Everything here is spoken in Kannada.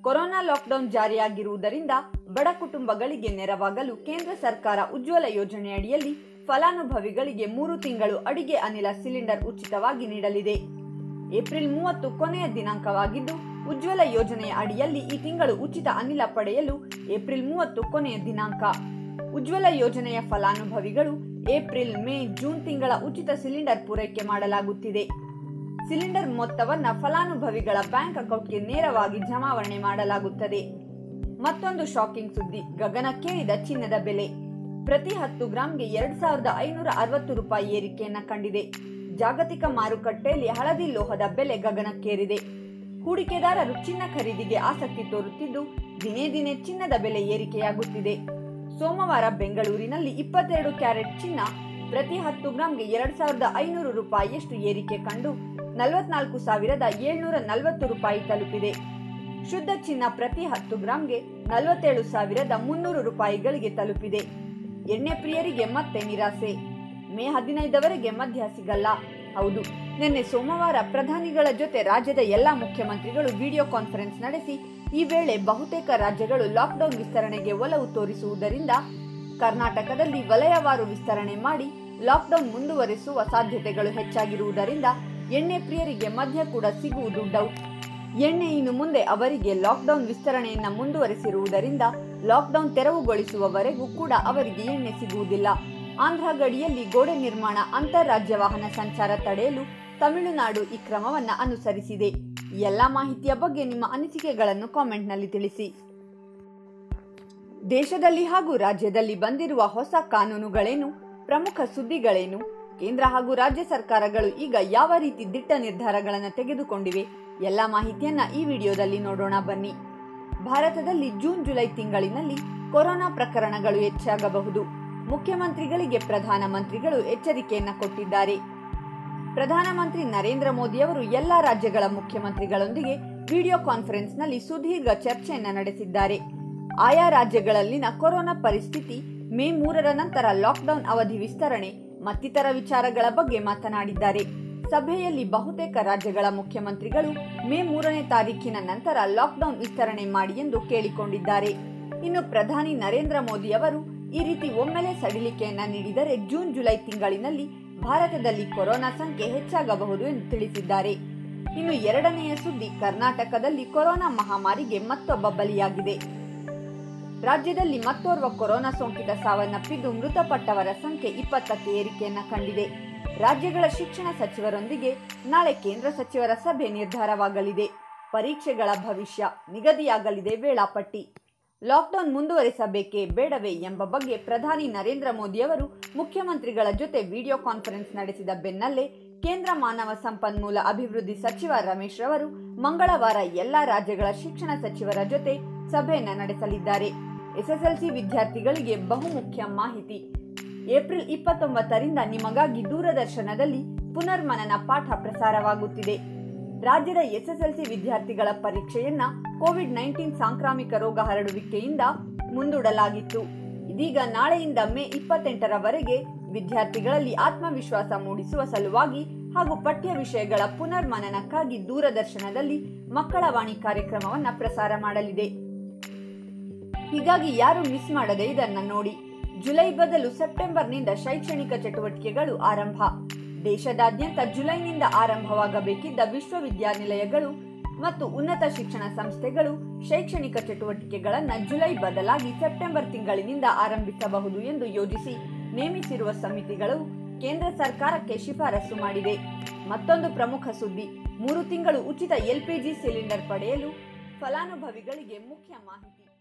ಕೊರೋನಾ ಲಾಕ್ಡೌನ್ ಜಾರಿಯಾಗಿರುವುದರಿಂದ ಬಡ ಕುಟುಂಬಗಳಿಗೆ ನೆರವಾಗಲು ಕೇಂದ್ರ ಸರ್ಕಾರ ಉಜ್ವಲ ಯೋಜನೆಯಡಿಯಲ್ಲಿ ಫಲಾನುಭವಿಗಳಿಗೆ ಮೂರು ತಿಂಗಳು ಅಡಿಗೆ ಅನಿಲ ಸಿಲಿಂಡರ್ ಉಚಿತವಾಗಿ ನೀಡಲಿದೆ ಏಪ್ರಿಲ್ ಮೂವತ್ತು ಕೊನೆಯ ದಿನಾಂಕವಾಗಿದ್ದು ಉಜ್ವಲ ಯೋಜನೆಯ ಅಡಿಯಲ್ಲಿ ಈ ತಿಂಗಳು ಉಚಿತ ಅನಿಲ ಪಡೆಯಲು ಏಪ್ರಿಲ್ ಮೂವತ್ತು ಕೊನೆಯ ದಿನಾಂಕ ಉಜ್ವಲ ಯೋಜನೆಯ ಫಲಾನುಭವಿಗಳು ಏಪ್ರಿಲ್ ಮೇ ಜೂನ್ ತಿಂಗಳ ಉಚಿತ ಸಿಲಿಂಡರ್ ಪೂರೈಕೆ ಮಾಡಲಾಗುತ್ತಿದೆ ಸಿಲಿಂಡರ್ ಮೊತ್ತವನ್ನ ಫಲಾನುಭವಿಗಳ ಬ್ಯಾಂಕ್ ಅಕೌಂಟ್ಗೆ ನೇರವಾಗಿ ಜಮಾವಣೆ ಮಾಡಲಾಗುತ್ತದೆ ಮತ್ತೊಂದು ಶಾಕಿಂಗ್ ಸುದ್ದಿ ಗಗನಕ್ಕೇರಿದ ಚಿನ್ನದ ಬೆಲೆ ಪ್ರತಿ ಹತ್ತು ಗ್ರಾಂಗೆ ಎರಡ್ ಸಾವಿರದ ಐನೂರ ಅರವತ್ತು ರೂಪಾಯಿ ಏರಿಕೆಯನ್ನ ಕಂಡಿದೆ ಜಾಗತಿಕ ಮಾರುಕಟ್ಟೆಯಲ್ಲಿ ಹಳದಿ ಲೋಹದ ಬೆಲೆ ಗಗನಕ್ಕೇರಿದೆ ಹೂಡಿಕೆದಾರರು ಚಿನ್ನ ಖರೀದಿಗೆ ಆಸಕ್ತಿ ತೋರುತ್ತಿದ್ದು ದಿನೇ ದಿನೇ ಚಿನ್ನದ ಬೆಲೆ ಏರಿಕೆಯಾಗುತ್ತಿದೆ ಸೋಮವಾರ ಬೆಂಗಳೂರಿನಲ್ಲಿ ಇಪ್ಪತ್ತೆರಡು ಕ್ಯಾರೆಟ್ ಚಿನ್ನ ಪ್ರತಿ ಹತ್ತು ಗ್ರಾಂಗೆ ಎರಡ್ ಸಾವಿರದ ಐನೂರು ರೂಪಾಯಿಯಷ್ಟು ಏರಿಕೆ ಕಂಡು ನಲವತ್ನಾಲ್ಕು ಸಾವಿರದ ಏಳ್ನೂರ ನಲವತ್ತು ರೂಪಾಯಿ ತಲುಪಿದೆ ಶುದ್ಧ ಚಿನ್ನ ಪ್ರತಿ ಹತ್ತು ಗ್ರಾಂಗೆ ನಲವತ್ತೇಳು ಸಾವಿರದ ಮುನ್ನೂರು ರೂಪಾಯಿಗಳಿಗೆ ತಲುಪಿದೆ ಎಣ್ಣೆ ಪ್ರಿಯರಿಗೆ ಮತ್ತೆ ನಿರಾಸೆ ಮೇ ಹದಿನೈದವರೆಗೆ ಮದ್ಯ ಸಿಗಲ್ಲ ಹೌದು ನಿನ್ನೆ ಸೋಮವಾರ ಪ್ರಧಾನಿಗಳ ಜೊತೆ ರಾಜ್ಯದ ಎಲ್ಲಾ ಮುಖ್ಯಮಂತ್ರಿಗಳು ವಿಡಿಯೋ ಕಾನ್ಫರೆನ್ಸ್ ನಡೆಸಿ ಈ ವೇಳೆ ಬಹುತೇಕ ರಾಜ್ಯಗಳು ಲಾಕ್ಡೌನ್ ವಿಸ್ತರಣೆಗೆ ಒಲವು ತೋರಿಸುವುದರಿಂದ ಕರ್ನಾಟಕದಲ್ಲಿ ವಲಯವಾರು ವಿಸ್ತರಣೆ ಮಾಡಿ ಲಾಕ್ಡೌನ್ ಮುಂದುವರಿಸುವ ಸಾಧ್ಯತೆಗಳು ಹೆಚ್ಚಾಗಿರುವುದರಿಂದ ಎಣ್ಣೆ ಪ್ರಿಯರಿಗೆ ಮದ್ಯ ಕೂಡ ಸಿಗುವುದು ಡೌಟ್ ಎಣ್ಣೆ ಇನ್ನು ಮುಂದೆ ಅವರಿಗೆ ಲಾಕ್ಡೌನ್ ವಿಸ್ತರಣೆಯನ್ನ ಮುಂದುವರೆಸಿರುವುದರಿಂದ ಲಾಕ್ಡೌನ್ ತೆರವುಗೊಳಿಸುವವರೆಗೂ ಕೂಡ ಅವರಿಗೆ ಎಣ್ಣೆ ಸಿಗುವುದಿಲ್ಲ ಆಂಧ್ರ ಗಡಿಯಲ್ಲಿ ಗೋಡೆ ನಿರ್ಮಾಣ ಅಂತಾರಾಜ್ಯ ವಾಹನ ಸಂಚಾರ ತಡೆಯಲು ತಮಿಳುನಾಡು ಈ ಕ್ರಮವನ್ನ ಅನುಸರಿಸಿದೆ ಈ ಎಲ್ಲಾ ಮಾಹಿತಿಯ ಬಗ್ಗೆ ನಿಮ್ಮ ಅನಿಸಿಕೆಗಳನ್ನು ಕಾಮೆಂಟ್ನಲ್ಲಿ ತಿಳಿಸಿ ದೇಶದಲ್ಲಿ ಹಾಗೂ ರಾಜ್ಯದಲ್ಲಿ ಬಂದಿರುವ ಹೊಸ ಕಾನೂನುಗಳೇನು ಪ್ರಮುಖ ಸುದ್ದಿಗಳೇನು ಕೇಂದ್ರ ಹಾಗೂ ರಾಜ್ಯ ಸರ್ಕಾರಗಳು ಈಗ ಯಾವ ರೀತಿ ದಿಟ್ಟ ನಿರ್ಧಾರಗಳನ್ನು ತೆಗೆದುಕೊಂಡಿವೆ ಎಲ್ಲ ಮಾಹಿತಿಯನ್ನ ಈ ವಿಡಿಯೋದಲ್ಲಿ ನೋಡೋಣ ಬನ್ನಿ ಭಾರತದಲ್ಲಿ ಜೂನ್ ಜುಲೈ ತಿಂಗಳಿನಲ್ಲಿ ಕೊರೋನಾ ಪ್ರಕರಣಗಳು ಹೆಚ್ಚಾಗಬಹುದು ಮುಖ್ಯಮಂತ್ರಿಗಳಿಗೆ ಪ್ರಧಾನಮಂತ್ರಿಗಳು ಎಚ್ಚರಿಕೆಯನ್ನ ಕೊಟ್ಟಿದ್ದಾರೆ ಪ್ರಧಾನಮಂತ್ರಿ ನರೇಂದ್ರ ಮೋದಿಯವರು ಎಲ್ಲಾ ರಾಜ್ಯಗಳ ಮುಖ್ಯಮಂತ್ರಿಗಳೊಂದಿಗೆ ವಿಡಿಯೋ ಕಾನ್ಫರೆನ್ಸ್ನಲ್ಲಿ ಸುದೀರ್ಘ ಚರ್ಚೆಯನ್ನ ನಡೆಸಿದ್ದಾರೆ ಆಯಾ ರಾಜ್ಯಗಳಲ್ಲಿನ ಕೊರೋನಾ ಪರಿಸ್ಥಿತಿ ಮೇ ಮೂರರ ನಂತರ ಲಾಕ್ಡೌನ್ ಅವಧಿ ವಿಸ್ತರಣೆ ಮತ್ತಿತರ ವಿಚಾರಗಳ ಬಗ್ಗೆ ಮಾತನಾಡಿದ್ದಾರೆ ಸಭೆಯಲ್ಲಿ ಬಹುತೇಕ ರಾಜ್ಯಗಳ ಮುಖ್ಯಮಂತ್ರಿಗಳು ಮೇ ಮೂರನೇ ತಾರೀಕಿನ ನಂತರ ಲಾಕ್ಡೌನ್ ವಿಸ್ತರಣೆ ಮಾಡಿ ಎಂದು ಕೇಳಿಕೊಂಡಿದ್ದಾರೆ ಇನ್ನು ಪ್ರಧಾನಿ ನರೇಂದ್ರ ಮೋದಿ ಅವರು ಈ ರೀತಿ ಒಮ್ಮೆಲೆ ಸಡಿಲಿಕೆಯನ್ನ ನೀಡಿದರೆ ಜೂನ್ ಜುಲೈ ತಿಂಗಳಿನಲ್ಲಿ ಭಾರತದಲ್ಲಿ ಕೊರೋನಾ ಸಂಖ್ಯೆ ಹೆಚ್ಚಾಗಬಹುದು ಎಂದು ತಿಳಿಸಿದ್ದಾರೆ ಇನ್ನು ಎರಡನೆಯ ಸುದ್ದಿ ಕರ್ನಾಟಕದಲ್ಲಿ ಕೊರೋನಾ ಮಹಾಮಾರಿಗೆ ಮತ್ತೊಬ್ಬ ಬಲಿಯಾಗಿದೆ ರಾಜ್ಯದಲ್ಲಿ ಮತ್ತೋರ್ವ ಕೊರೋನಾ ಸೋಂಕಿತ ಸಾವನ್ನಪ್ಪಿದ್ದು ಮೃತಪಟ್ಟವರ ಸಂಖ್ಯೆ ಇಪ್ಪತ್ತಕ್ಕೆ ಏರಿಕೆಯನ್ನ ಕಂಡಿದೆ ರಾಜ್ಯಗಳ ಶಿಕ್ಷಣ ಸಚಿವರೊಂದಿಗೆ ನಾಳೆ ಕೇಂದ್ರ ಸಚಿವರ ಸಭೆ ನಿರ್ಧಾರವಾಗಲಿದೆ ಪರೀಕ್ಷೆಗಳ ಭವಿಷ್ಯ ನಿಗದಿಯಾಗಲಿದೆ ವೇಳಾಪಟ್ಟಿ ಲಾಕ್ಡೌನ್ ಮುಂದುವರಿಸಬೇಕೇ ಬೇಡವೇ ಎಂಬ ಬಗ್ಗೆ ಪ್ರಧಾನಿ ನರೇಂದ್ರ ಮೋದಿಯವರು ಮುಖ್ಯಮಂತ್ರಿಗಳ ಜೊತೆ ವಿಡಿಯೋ ಕಾನ್ಫರೆನ್ಸ್ ನಡೆಸಿದ ಬೆನ್ನಲ್ಲೇ ಕೇಂದ್ರ ಮಾನವ ಸಂಪನ್ಮೂಲ ಅಭಿವೃದ್ಧಿ ಸಚಿವ ರಮೇಶ್ ರವರು ಮಂಗಳವಾರ ಎಲ್ಲಾ ರಾಜ್ಯಗಳ ಶಿಕ್ಷಣ ಸಚಿವರ ಜೊತೆ ಸಭೆಯನ್ನ ನಡೆಸಲಿದ್ದಾರೆ ಎಸ್ಎಸ್ಎಲ್ಸಿ ವಿದ್ಯಾರ್ಥಿಗಳಿಗೆ ಬಹುಮುಖ್ಯ ಮಾಹಿತಿ ಏಪ್ರಿಲ್ ಇಪ್ಪತ್ತೊಂಬತ್ತರಿಂದ ನಿಮಗಾಗಿ ದೂರದರ್ಶನದಲ್ಲಿ ಪುನರ್ಮನನ ಪಾಠ ಪ್ರಸಾರವಾಗುತ್ತಿದೆ ರಾಜ್ಯದ ಎಸ್ಎಸ್ಎಲ್ಸಿ ವಿದ್ಯಾರ್ಥಿಗಳ ಪರೀಕ್ಷೆಯನ್ನ ಕೋವಿಡ್ ನೈನ್ಟೀನ್ ಸಾಂಕ್ರಾಮಿಕ ರೋಗ ಹರಡುವಿಕೆಯಿಂದ ಮುಂದೂಡಲಾಗಿತ್ತು ಇದೀಗ ನಾಳೆಯಿಂದ ಮೇ ಇಪ್ಪತ್ತೆಂಟರವರೆಗೆ ವಿದ್ಯಾರ್ಥಿಗಳಲ್ಲಿ ಆತ್ಮವಿಶ್ವಾಸ ಮೂಡಿಸುವ ಸಲುವಾಗಿ ಹಾಗೂ ಪಠ್ಯ ವಿಷಯಗಳ ಪುನರ್ಮನನಕ್ಕಾಗಿ ದೂರದರ್ಶನದಲ್ಲಿ ಮಕ್ಕಳ ವಾಣಿ ಕಾರ್ಯಕ್ರಮವನ್ನ ಪ್ರಸಾರ ಮಾಡಲಿದೆ ಹೀಗಾಗಿ ಯಾರು ಮಿಸ್ ಮಾಡದೆ ಇದನ್ನ ನೋಡಿ ಜುಲೈ ಬದಲು ಸೆಪ್ಟೆಂಬರ್ನಿಂದ ಶೈಕ್ಷಣಿಕ ಚಟುವಟಿಕೆಗಳು ಆರಂಭ ದೇಶದಾದ್ಯಂತ ಜುಲೈನಿಂದ ಆರಂಭವಾಗಬೇಕಿದ್ದ ವಿಶ್ವವಿದ್ಯಾನಿಲಯಗಳು ಮತ್ತು ಉನ್ನತ ಶಿಕ್ಷಣ ಸಂಸ್ಥೆಗಳು ಶೈಕ್ಷಣಿಕ ಚಟುವಟಿಕೆಗಳನ್ನ ಜುಲೈ ಬದಲಾಗಿ ಸೆಪ್ಟೆಂಬರ್ ತಿಂಗಳಿನಿಂದ ಆರಂಭಿಸಬಹುದು ಎಂದು ಯೋಜಿಸಿ ನೇಮಿಸಿರುವ ಸಮಿತಿಗಳು ಕೇಂದ್ರ ಸರ್ಕಾರಕ್ಕೆ ಶಿಫಾರಸು ಮಾಡಿದೆ ಮತ್ತೊಂದು ಪ್ರಮುಖ ಸುದ್ದಿ ಮೂರು ತಿಂಗಳು ಉಚಿತ ಎಲ್ಪಿಜಿ ಸಿಲಿಂಡರ್ ಪಡೆಯಲು ಫಲಾನುಭವಿಗಳಿಗೆ ಮುಖ್ಯ ಮಾಹಿತಿ